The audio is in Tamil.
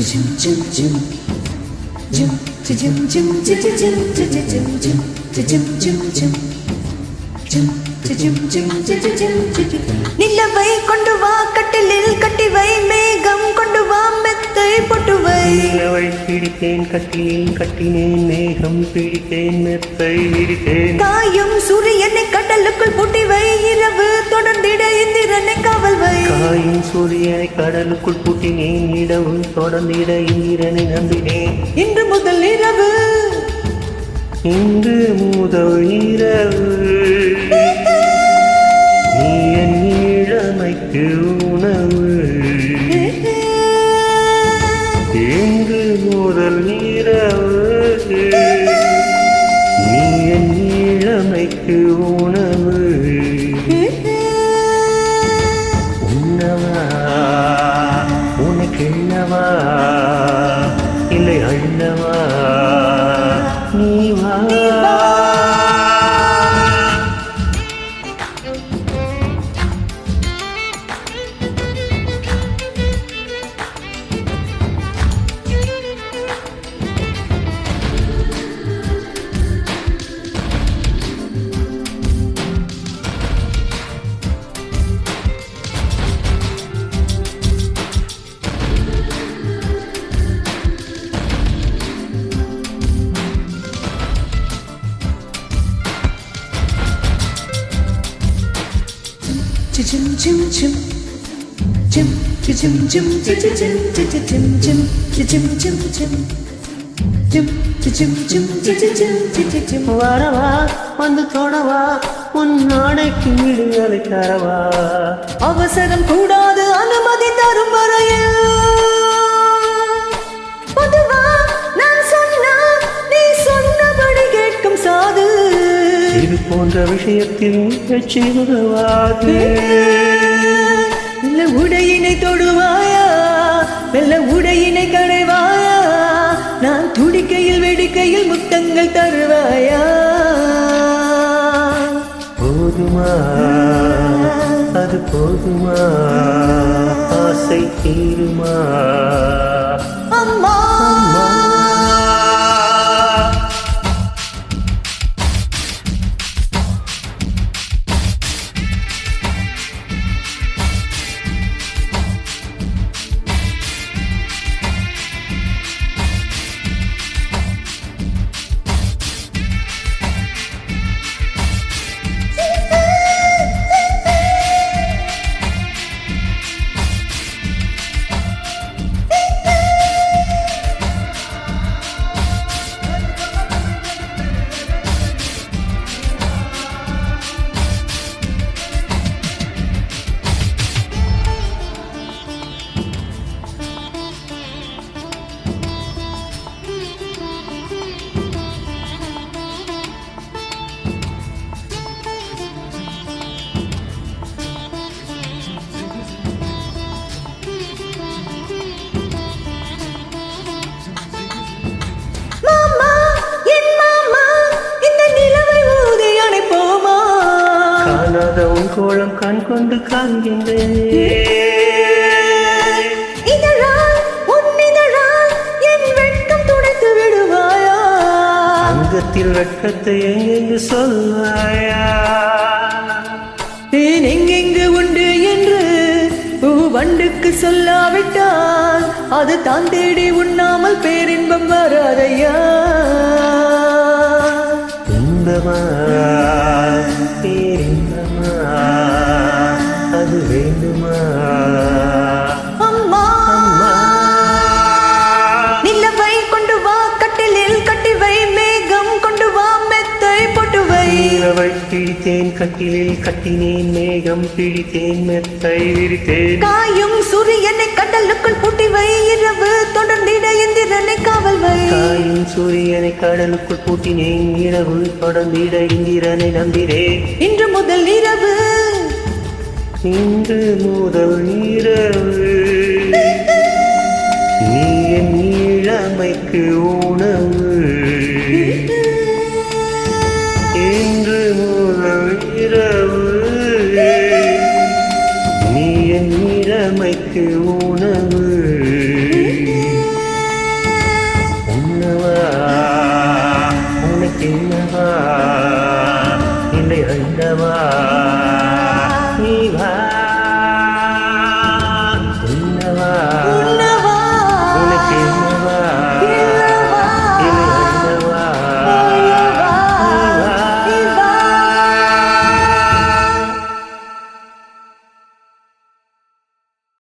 நிலவை கொண்டு வா கட்டிலில் கட்டி வை மேகம் கொண்டு வா மெத்தை பொட்டு வை நிலவை பிடித்தேன் கட்டியில் கட்டினேன் மேகம் பிடித்தேன் மெத்தை விரித்தேன் காயும் சூரியனை கடலுக்குள் பூட்டி வை இரவு தொடர்ந்திட இந்திரனை காவல் வை காயும் சூரியனை கடலுக்குள் பூட்டினேன் இடவு தொடர்ந்திட ஈரனை நம்பினேன் இன்று முதல் இரவு இன்று முதல் இரவு நீ என் இளமைக்கு உணவு இன்று முதல் இரவு நீ என் இளமைக்கு உணவு உண்ணவா உனக்கு எண்ணவா இல்லை அண்ணவா நீ வா வரவா வந்து தொடவா உன் நாடைக்கு விடுதலை தரவா அவசரம் கூடாது அனுமதி தரும் வரையில் பொதுவா நான் சொன்னா நீ சொன்னபடி கேட்கும் சாது இது போன்ற விஷயத்தில் வெற்றி உதவாது மெல்ல உடையினை தொடுவாயா மெல்ல உடையினை கடைவாயா நான் துடிக்கையில் வெடிக்கையில் முத்தங்கள் தருவாயா போதுமா அது போதுமா ஆசை தீருமா அம்மா அம்மா. மாமா என் மாமா இந்த நிலவை ஊதி அணைப்போமா காணாத உன் கோலம் கண் கொண்டு காண்கின்றேன் இதழால் உன் இதழால் என் வெட்கம் துடைத்து விடுவாயா அங்கத்தில் வெட்கத்தை எங்கெங்கு சொல்வாயா தேன் எங்கெங்கு உண்டு என்று பூவண்டுக்கு சொல்லாவிட்டால் அது தான் தேடி உண்ணாமல் பேரின்பம் வராதையா இன்பமா பேரின்பமா அது வேண்டுமா அம்மா அம்மா நிலவை கொண்டு வா கட்டிலில் கட்டி வை மேகம் கொண்டு வா மெத்தை போட்டு வை நிலவை பிடித்தேன் கட்டிலில் கட்டினேன் மேகம் பிடித்தேன் மெத்தை விரித்தேன் காயும் சூரியனை கடலுக்குள் பூட்டி வை இரவு தொடர்ந்திட இந்திரனை காவல் வை காயும் சூரியனை கடலுக்குள் பூட்டினேன் இரவு தொடர்ந்திட இந்திரனை நம்பினேன் இன்று முதல் இரவு இன்று முதல் இரவு நீ என் இளமைக்கு உணவு இன்று முதல் இரவு நீ என் இளமைக்கு உணவு விடவா